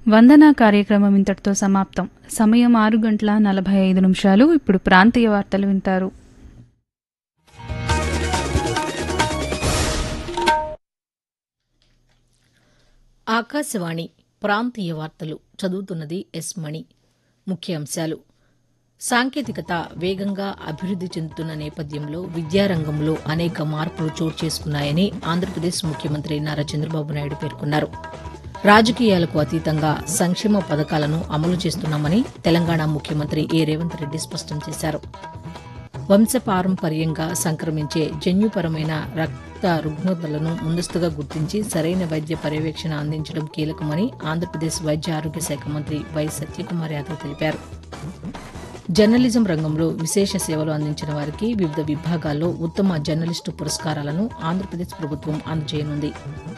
వందన కార్యక్రమం ఇంతటితో సమాప్తం సమయం ఆరు గంటల నలభై ఐదు నిమిషాలు ఇప్పుడు ప్రాంతీయ వార్తలు వింటారు ఆకాశవాణి ప్రాంతీయ వార్తలు చదువుతున్నది ఎస్ మణి ముఖ్యాంశాలు సాంకేతికత వేగంగా అభివృద్ది చెందుతున్న నేపథ్యంలో విద్యారంగంలో అనేక మార్పులు చోటు చేసుకున్నాయని ఆంధ్రప్రదేశ్ ముఖ్యమంత్రి నారా చంద్రబాబు నాయుడు పేర్కొన్నారు రాజకీయాలకు అతీతంగా సంక్షేమ పథకాలను అమలు చేస్తున్నామని తెలంగాణ ముఖ్యమంత్రి ఏ రేవంత్ రెడ్డి స్పష్టం చేశారు వంశపారంపర్యంగా సంక్రమించే జన్యుపరమైన రక్త రుగ్మతలను ముందస్తుగా గుర్తించి సరైన వైద్య పర్యవేక్షణ అందించడం కీలకమని ఆంధ్రప్రదేశ్ వైద్య ఆరోగ్య శాఖ మంత్రి వై సత్యకుమార్ యాదవ్ తెలిపారు జర్నలిజం రంగంలో విశేష సేవలు అందించిన వారికి వివిధ విభాగాల్లో ఉత్తమ జర్నలిస్టు పురస్కారాలను ఆంధ్రప్రదేశ్ ప్రభుత్వం అందజేయనుంది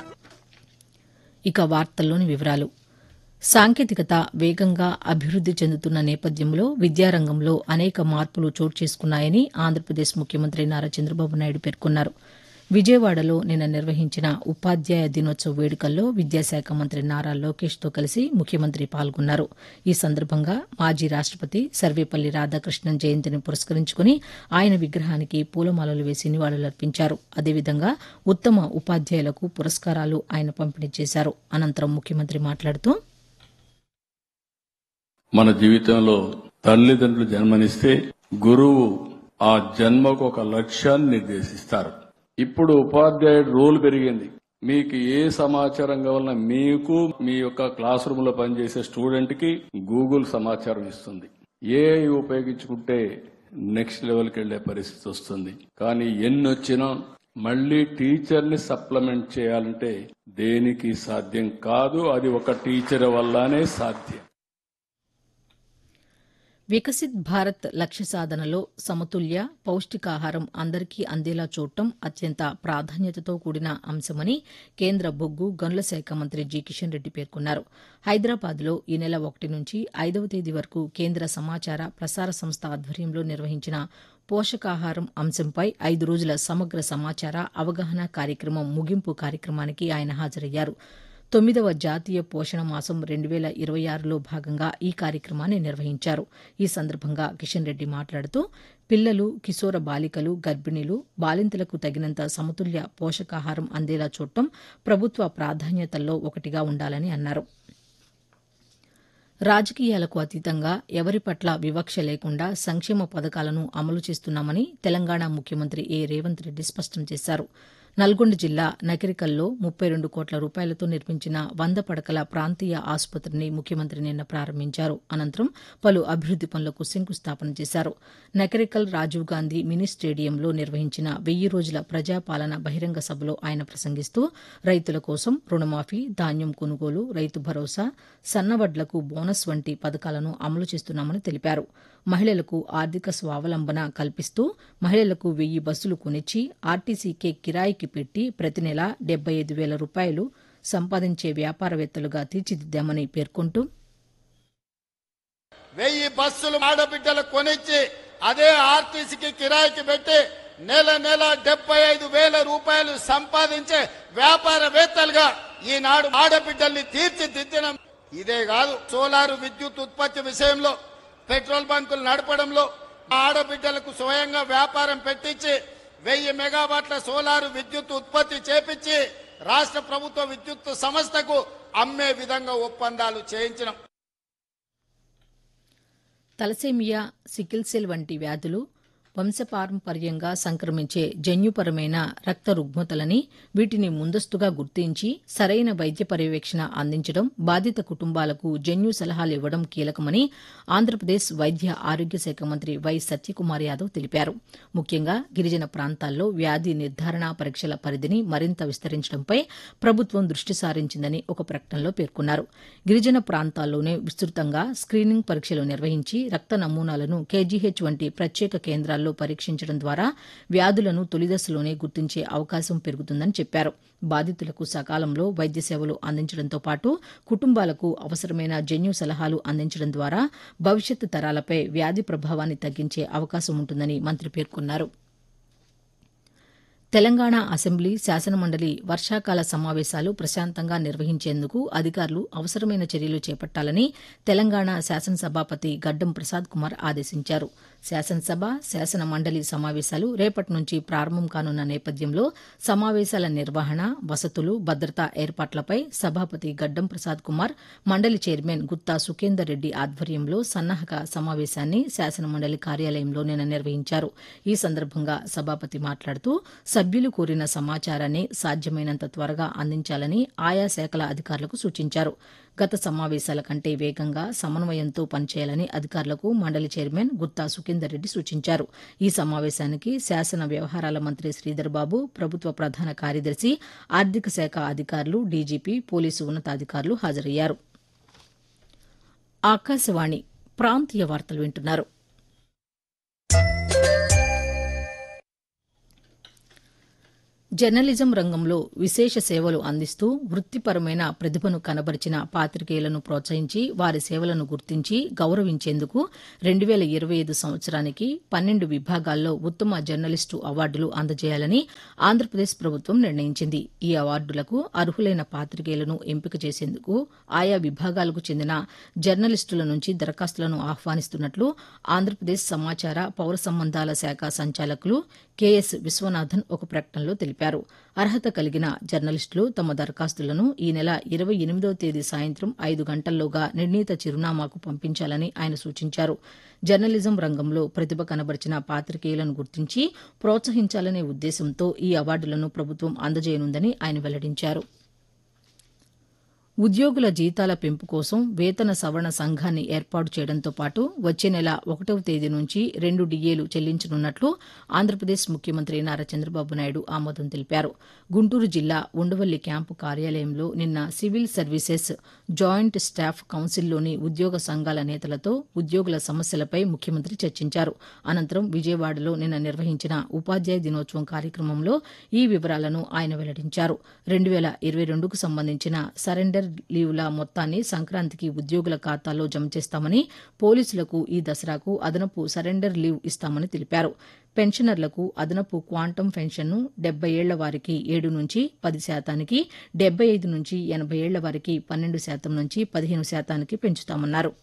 ఇక వార్తల్లోని వివరాలు సాంకేతికత వేగంగా అభివృద్ది చెందుతున్న నేపథ్యంలో విద్యారంగంలో అనేక మార్పులు చోటు చేసుకున్నాయని ఆంధ్రప్రదేశ్ ముఖ్యమంత్రి నారా చంద్రబాబు నాయుడు పేర్కొన్నారు విజయవాడలో నిన్న నిర్వహించిన ఉపాధ్యాయ దినోత్సవ వేడుకల్లో విద్యాశాఖ మంత్రి నారా లోకేష్తో కలిసి ముఖ్యమంత్రి పాల్గొన్నారు ఈ సందర్భంగా మాజీ రాష్టపతి సర్వేపల్లి రాధాకృష్ణన్ జయంతిని పురస్కరించుకుని ఆయన విగ్రహానికి పూలమాలలు వేసి నివాళులర్పించారు అదేవిధంగా ఉత్తమ ఉపాధ్యాయులకు పురస్కారాలు ఆయన పంపిణీ చేశారు అనంతరం ముఖ్యమంత్రి మాట్లాడుతూ మన జీవితంలో తల్లిదండ్రులు జన్మనిస్తే గురువు ఆ జన్మకు ఒక లక్ష్యాన్ని నిర్దేశిస్తారు ఇప్పుడు ఉపాధ్యాయుడు రోల్ పెరిగింది మీకు ఏ సమాచారం కావాలన్నా మీకు మీ యొక్క క్లాస్ రూమ్ లో పనిచేసే స్టూడెంట్ కి గూగుల్ సమాచారం ఇస్తుంది ఏఐ ఉపయోగించుకుంటే నెక్స్ట్ లెవెల్కి వెళ్లే పరిస్థితి వస్తుంది కానీ ఎన్ని వచ్చినా మళ్ళీ టీచర్ ని సప్లిమెంట్ చేయాలంటే దేనికి సాధ్యం కాదు అది ఒక టీచర్ వల్లనే సాధ్యం వికసిత్ భారత్ లక్ష్య సాధనలో సమతుల్య పౌష్టికాహారం అందరికీ అందేలా చూడటం అత్యంత ప్రాధాన్యతతో కూడిన అంశమని కేంద్ర బొగ్గు గనుల శాఖ మంత్రి జి కిషన్ రెడ్డి పేర్కొన్నారు హైదరాబాద్లో ఈ నెల ఒకటి నుంచి ఐదవ తేదీ వరకు కేంద్ర సమాచార ప్రసార సంస్థ ఆధ్వర్యంలో నిర్వహించిన పోషకాహారం అంశంపై ఐదు రోజుల సమగ్ర సమాచార అవగాహన కార్యక్రమం ముగింపు కార్యక్రమానికి ఆయన హాజరయ్యారు తొమ్మిదవ జాతీయ పోషణ మాసం రెండు వేల ఇరవై ఆరులో భాగంగా ఈ కార్యక్రమాన్ని నిర్వహించారు ఈ సందర్భంగా కిషన్ రెడ్డి మాట్లాడుతూ పిల్లలు కిశోర బాలికలు గర్భిణీలు బాలింతలకు తగినంత సమతుల్య పోషకాహారం అందేలా చూడటం ప్రభుత్వ ప్రాధాన్యతల్లో ఒకటిగా ఉండాలని అన్నారు రాజకీయాలకు అతీతంగా ఎవరి పట్ల వివక్ష లేకుండా సంక్షేమ పథకాలను అమలు చేస్తున్నామని తెలంగాణ ముఖ్యమంత్రి ఏ రేవంత్ రెడ్డి స్పష్టం చేశారు నల్గొండ జిల్లా నకిరికల్లో ముప్పై రెండు కోట్ల రూపాయలతో నిర్మించిన వంద పడకల ప్రాంతీయ ఆసుపత్రిని ముఖ్యమంత్రి నిన్న ప్రారంభించారు అనంతరం పలు అభివృద్ది పనులకు శంకుస్థాపన చేశారు నకిరికల్ రాజీవ్ గాంధీ మినీ స్టేడియంలో నిర్వహించిన వెయ్యి రోజుల ప్రజాపాలన బహిరంగ సభలో ఆయన ప్రసంగిస్తూ రైతుల కోసం రుణమాఫీ ధాన్యం కొనుగోలు రైతు భరోసా సన్నవడ్లకు బోనస్ వంటి పథకాలను అమలు చేస్తున్నామని తెలిపారు మహిళలకు ఆర్థిక స్వావలంబన కల్పిస్తూ మహిళలకు వెయ్యి బస్సులు కొనిచ్చి ఆర్టీసీకే కిరాయికి పెట్టి ప్రతి నెల డెబ్బై ఐదు వేల రూపాయలు సంపాదించే వ్యాపారవేత్తలుగా తీర్చిదిద్దామని పేర్కొంటూ వెయ్యి బస్సులు ఆడబిడ్డలు కొనిచ్చి అదే ఆర్టీసీకి కిరాయికి పెట్టి నెల నెల డెబ్బై ఐదు వేల రూపాయలు సంపాదించే వ్యాపారవేత్తలుగా ఈనాడు ఆడబిడ్డల్ని తీర్చిదిద్దడం ఇదే కాదు సోలారు విద్యుత్ ఉత్పత్తి విషయంలో పెట్రోల్ బంకులు నడపడంలో ఆడబిడ్డలకు స్వయంగా వ్యాపారం పెట్టించి వెయ్యి మెగావాట్ల సోలారు విద్యుత్ ఉత్పత్తి చేపించి రాష్ట్ర ప్రభుత్వ విద్యుత్ సంస్థకు అమ్మే విధంగా ఒప్పందాలు చేయించడం తలసేమియా సికిల్ సెల్ వంటి వ్యాధులు వంశపారంపర్యంగా సంక్రమించే జన్యుపరమైన రక్త రుగ్మతలని వీటిని ముందస్తుగా గుర్తించి సరైన వైద్య పర్యవేక్షణ అందించడం బాధిత కుటుంబాలకు జన్యు సలహాలు ఇవ్వడం కీలకమని ఆంధ్రప్రదేశ్ వైద్య ఆరోగ్య శాఖ మంత్రి వై సత్యకుమార్ యాదవ్ తెలిపారు ముఖ్యంగా గిరిజన ప్రాంతాల్లో వ్యాధి నిర్ధారణ పరీక్షల పరిధిని మరింత విస్తరించడంపై ప్రభుత్వం దృష్టి సారించిందని ఒక ప్రకటనలో పేర్కొన్నారు గిరిజన ప్రాంతాల్లోనే విస్తృతంగా స్క్రీనింగ్ పరీక్షలు నిర్వహించి రక్త నమూనాలను కేజీహెచ్ వంటి ప్రత్యేక కేంద్రాల్లో పరీక్షించడం ద్వారా వ్యాధులను తొలిదశలోనే గుర్తించే అవకాశం పెరుగుతుందని చెప్పారు బాధితులకు సకాలంలో వైద్య సేవలు అందించడంతో పాటు కుటుంబాలకు అవసరమైన జన్యు సలహాలు అందించడం ద్వారా భవిష్యత్తు తరాలపై వ్యాధి ప్రభావాన్ని తగ్గించే అవకాశం ఉంటుందని మంత్రి పేర్కొన్నారు తెలంగాణ అసెంబ్లీ శాసనమండలి వర్షాకాల సమావేశాలు ప్రశాంతంగా నిర్వహించేందుకు అధికారులు అవసరమైన చర్యలు చేపట్టాలని తెలంగాణ శాసనసభాపతి గడ్డం ప్రసాద్ కుమార్ ఆదేశించారు శాసనసభ శాసన మండలి సమావేశాలు రేపటి నుంచి ప్రారంభం కానున్న నేపథ్యంలో సమావేశాల నిర్వహణ వసతులు భద్రతా ఏర్పాట్లపై సభాపతి గడ్డం ప్రసాద్ కుమార్ మండలి చైర్మన్ గుత్తా సుఖేందర్ రెడ్డి ఆధ్వర్యంలో సన్నాహక సమావేశాన్ని శాసనమండలి కార్యాలయంలో నిన్న నిర్వహించారు ఈ సందర్భంగా సభాపతి మాట్లాడుతూ సభ్యులు కోరిన సమాచారాన్ని సాధ్యమైనంత త్వరగా అందించాలని ఆయా శాఖల అధికారులకు సూచించారు గత సమావేశాల కంటే వేగంగా సమన్వయంతో పనిచేయాలని అధికారులకు మండలి చైర్మన్ గుత్తా సుఖేందర్ రెడ్డి సూచించారు ఈ సమావేశానికి శాసన వ్యవహారాల మంత్రి శ్రీధర్ బాబు ప్రభుత్వ ప్రధాన కార్యదర్శి ఆర్థిక శాఖ అధికారులు డీజీపీ పోలీసు ఉన్నతాధికారులు హాజరయ్యారు ఆకాశవాణి ప్రాంతీయ వార్తలు వింటున్నారు జర్నలిజం రంగంలో విశేష సేవలు అందిస్తూ వృత్తిపరమైన ప్రతిభను కనబరిచిన పాతికేయులను ప్రోత్సహించి వారి సేవలను గుర్తించి గౌరవించేందుకు రెండు వేల ఇరవై ఐదు సంవత్సరానికి పన్నెండు విభాగాల్లో ఉత్తమ జర్నలిస్టు అవార్డులు అందజేయాలని ఆంధ్రప్రదేశ్ ప్రభుత్వం నిర్ణయించింది ఈ అవార్డులకు అర్హులైన పాతికేయులను ఎంపిక చేసేందుకు ఆయా విభాగాలకు చెందిన జర్నలిస్టుల నుంచి దరఖాస్తులను ఆహ్వానిస్తున్నట్లు ఆంధ్రప్రదేశ్ సమాచార పౌర సంబంధాల శాఖ సంచాలకులు కెఎస్ విశ్వనాథన్ ఒక ప్రకటనలో తెలిపారు అర్హత కలిగిన జర్నలిస్టులు తమ దరఖాస్తులను ఈ నెల ఇరవై ఎనిమిదో తేదీ సాయంత్రం ఐదు గంటల్లోగా నిర్ణీత చిరునామాకు పంపించాలని ఆయన సూచించారు జర్నలిజం రంగంలో ప్రతిభ కనబరిచిన పాతికేయులను గుర్తించి ప్రోత్సహించాలనే ఉద్దేశంతో ఈ అవార్డులను ప్రభుత్వం అందజేయనుందని ఆయన వెల్లడించారు ఉద్యోగుల జీతాల పెంపు కోసం వేతన సవరణ సంఘాన్ని ఏర్పాటు చేయడంతో పాటు వచ్చే నెల ఒకటవ తేదీ నుంచి రెండు డిఏలు చెల్లించనున్నట్లు ఆంధ్రప్రదేశ్ ముఖ్యమంత్రి నారా చంద్రబాబు నాయుడు ఆమోదం తెలిపారు గుంటూరు జిల్లా ఉండవల్లి క్యాంపు కార్యాలయంలో నిన్న సివిల్ సర్వీసెస్ జాయింట్ స్టాఫ్ కౌన్సిల్లోని ఉద్యోగ సంఘాల నేతలతో ఉద్యోగుల సమస్యలపై ముఖ్యమంత్రి చర్చించారు అనంతరం విజయవాడలో నిన్న నిర్వహించిన ఉపాధ్యాయ దినోత్సవం కార్యక్రమంలో ఈ వివరాలను ఆయన వెల్లడించారు రెండు వేల ఇరవై రెండుకు సంబంధించిన సరెండర్ లీవుల మొత్తాన్ని సంక్రాంతికి ఉద్యోగుల ఖాతాలో జమ చేస్తామని పోలీసులకు ఈ దసరాకు అదనపు సరెండర్ లీవ్ ఇస్తామని తెలిపారు పెన్షనర్లకు అదనపు క్వాంటం పెన్షన్ను డెబ్బై ఏళ్ల వారికి ఏడు నుంచి పది శాతానికి డెబ్బై ఐదు నుంచి ఎనభై ఏళ్ల వారికి పన్నెండు శాతం నుంచి పదిహేను శాతానికి పెంచుతామన్నారు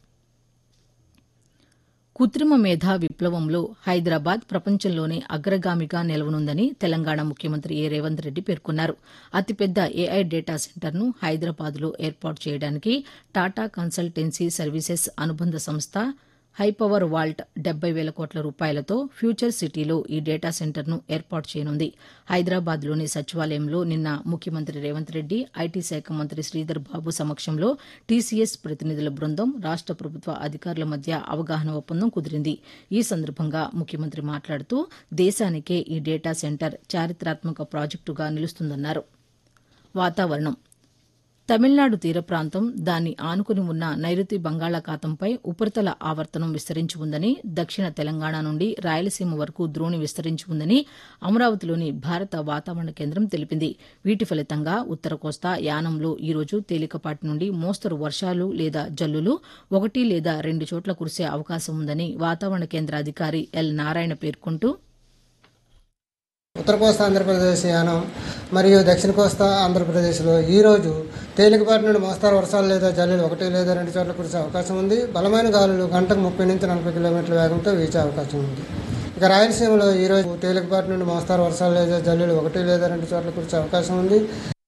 కృత్రిమ మేధా విప్లవంలో హైదరాబాద్ ప్రపంచంలోనే అగ్రగామిగా నిలవనుందని తెలంగాణ ముఖ్యమంత్రి ఏ రేవంత్ రెడ్డి పేర్కొన్నారు అతిపెద్ద ఏఐ డేటా సెంటర్ను హైదరాబాద్లో ఏర్పాటు చేయడానికి టాటా కన్సల్టెన్సీ సర్వీసెస్ అనుబంధ సంస్థ హైపవర్ వాల్ట్ డెబ్బై వేల కోట్ల రూపాయలతో ఫ్యూచర్ సిటీలో ఈ డేటా సెంటర్ను ఏర్పాటు చేయనుంది హైదరాబాద్లోని సచివాలయంలో నిన్న ముఖ్యమంత్రి రేవంత్ రెడ్డి ఐటీ శాఖ మంత్రి శ్రీధర్ బాబు సమక్షంలో టీసీఎస్ ప్రతినిధుల బృందం రాష్ట ప్రభుత్వ అధికారుల మధ్య అవగాహన ఒప్పందం కుదిరింది ఈ సందర్భంగా ముఖ్యమంత్రి మాట్లాడుతూ దేశానికే ఈ డేటా సెంటర్ చారిత్రాత్మక ప్రాజెక్టుగా నిలుస్తుందన్నారు వాతావరణం తమిళనాడు తీర ప్రాంతం దాన్ని ఆనుకుని ఉన్న నైరుతి బంగాళాఖాతంపై ఉపరితల ఆవర్తనం విస్తరించి ఉందని దక్షిణ తెలంగాణ నుండి రాయలసీమ వరకు ద్రోణి విస్తరించి ఉందని అమరావతిలోని భారత వాతావరణ కేంద్రం తెలిపింది వీటి ఫలితంగా ఉత్తర కోస్తా యానంలో ఈ రోజు తేలికపాటి నుండి మోస్తరు వర్షాలు లేదా జల్లులు ఒకటి లేదా రెండు చోట్ల కురిసే అవకాశం ఉందని వాతావరణ కేంద్ర అధికారి ఎల్ నారాయణ పేర్కొంటూ ఉత్తర కోస్తా ఆంధ్రప్రదేశ్ యానం మరియు దక్షిణ కోస్తా ఆంధ్రప్రదేశ్లో ఈరోజు తేలికపాటి నుండి మోస్తారు వర్షాలు లేదా జల్లులు ఒకటి లేదా రెండు చోట్ల కురిసే అవకాశం ఉంది బలమైన గాలులు గంటకు ముప్పై నుంచి నలభై కిలోమీటర్ల వేగంతో వీచే అవకాశం ఉంది ఇక రాయలసీమలో ఈరోజు తేలికపాటి నుండి మోస్తారు వర్షాలు లేదా జల్లులు ఒకటి లేదా రెండు చోట్ల కురిసే అవకాశం ఉంది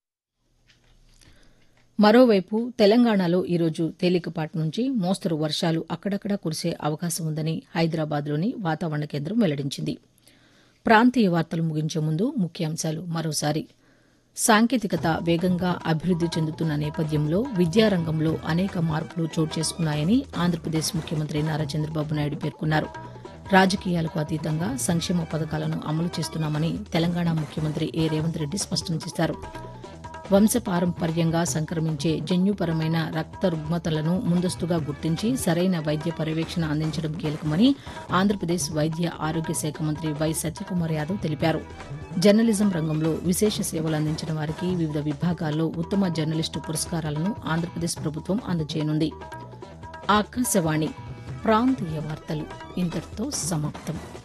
మరోవైపు తెలంగాణలో ఈరోజు తేలికపాటి నుంచి మోస్తరు వర్షాలు అక్కడక్కడా కురిసే అవకాశం ఉందని హైదరాబాద్లోని వాతావరణ కేంద్రం వెల్లడించింది ప్రాంతీయ వార్తలు ముగించే ముందు ముఖ్యాంశాలు మరోసారి సాంకేతికత వేగంగా అభివృద్ది చెందుతున్న నేపథ్యంలో విద్యారంగంలో అనేక మార్పులు చోటు చేసుకున్నాయని ఆంధ్రప్రదేశ్ ముఖ్యమంత్రి నారా చంద్రబాబు నాయుడు పేర్కొన్నారు రాజకీయాలకు అతీతంగా సంక్షేమ పథకాలను అమలు చేస్తున్నామని తెలంగాణ ముఖ్యమంత్రి ఏ రేవంత్ రెడ్డి స్పష్టం చేశారు వంశపారంపర్యంగా సంక్రమించే జన్యుపరమైన రక్త రుగ్మతలను ముందస్తుగా గుర్తించి సరైన వైద్య పర్యవేక్షణ అందించడం కీలకమని ఆంధ్రప్రదేశ్ వైద్య ఆరోగ్య శాఖ మంత్రి వై సత్యకుమార్ యాదవ్ తెలిపారు జర్నలిజం రంగంలో విశేష సేవలు అందించిన వారికి వివిధ విభాగాల్లో ఉత్తమ జర్నలిస్టు పురస్కారాలను ఆంధ్రప్రదేశ్ ప్రభుత్వం అందజేయనుంది ఆకాశవాణి ప్రాంతీయ వార్తలు ఇంతటితో సమాప్తం